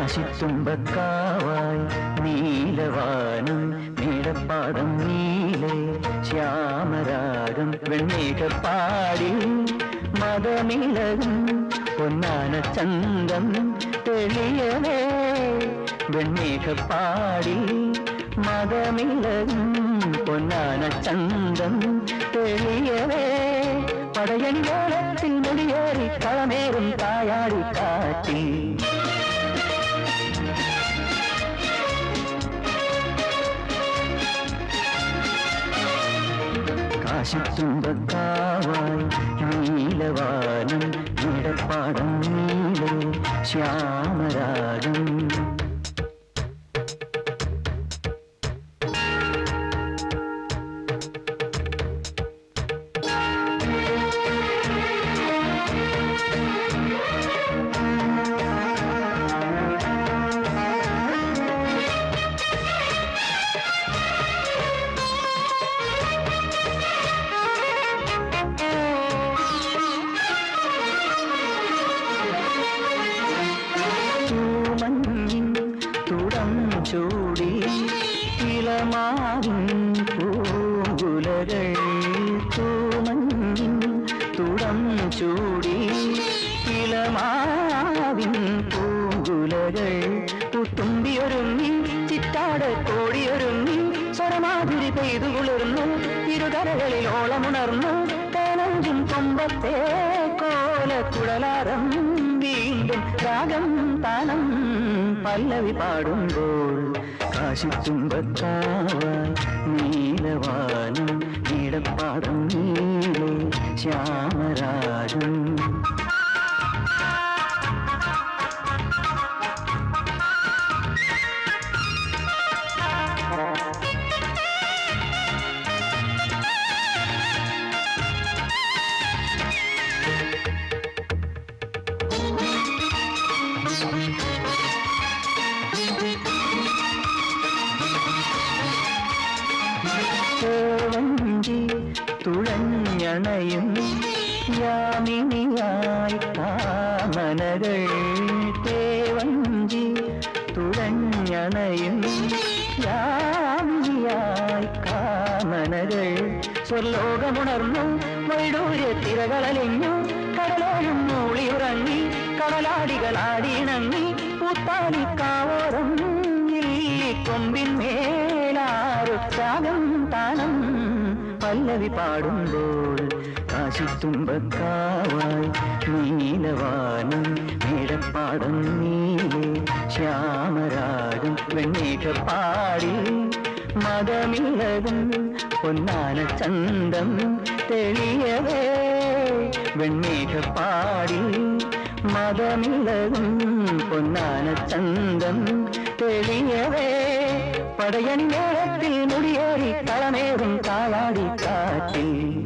കാശിത്തുമ്പക്കാവായി നീലവാനം നീലപ്പാടം നീലെ ശ്യാമരാഗം വെണ്ണീകപ്പാടി മതമിളകും പൊന്നാന ചന്തം തെളിയവേ വെണ്ണീകപ്പാടി മതമിളകും പൊന്നാന ചന്തം തെളിയവേ പടയണിയോളത്തിൽ മുടിയേറി കളമേറും തായാടി കാറ്റി കാശിത്തുമ്പക്കാവായി നീലവാനം നീടപ്പാടം നീലെ ശ്യാമരാഗം തൂമഞ്ഞിൻ തുടം ചൂടി ഇളമാവിൻ പൂങ്കുലകൾ തൂമഞ്ഞിൻ തുടം ചൂടി ഇളമാവിൻ പൂങ്കുലകൾ പുത്തുമ്പിയൊരുങ്ങി ചിറ്റാട് കോടിയൊരുങ്ങി സ്വരമാതിരി പെയ്തു കുളിർന്നു ഇരുകരകളിൽ ഓളമുണർന്നു തേനഞ്ചും കൊമ്പത്തെ കോലക്കുഴലാരം വീണ്ടും രാഗം താനം പല്ലവി പാടുമ്പോൾ കാശിത്തുമ്പത്താവായി നീലവാനം നീടപ്പാടം നീലെ ശ്യാമരാഗം തേവഞ്ചി തുഴഞ്ഞണയും യാമിനിയായി കാമനകൾ തേവഞ്ചി തുഴഞ്ഞണയും യാമിനിയായി കാമനകൾ സ്വർലോകമുണർന്നു വൈഡൂര്യ തിരകളലിഞ്ഞു കടലോഴും മൂളിയുറങ്ങി കടലാടികളാടിയിണങ്ങി പൂത്താലിക്കാവോരം കൊമ്പിൻ മേലാറു രാഗം താനം പല്ലവി പാടുമ്പോൾ കാശിത്തുമ്പക്കാവായി നീലവാനം മേടപ്പാടം നീലെ ശ്യാമരാഗം വെണ്ണീകപ്പാടി മതമിളകും പൊന്നാന ചന്തം തെളിയവേ വെണ്ണീകപ്പാടി മതമിളകും പൊന്നാന ചന്തം തെളിയവേ പടയണിമേളത്തിൽ മുടിയേറി കളമേറും കാലാടി കാറ്റിൽ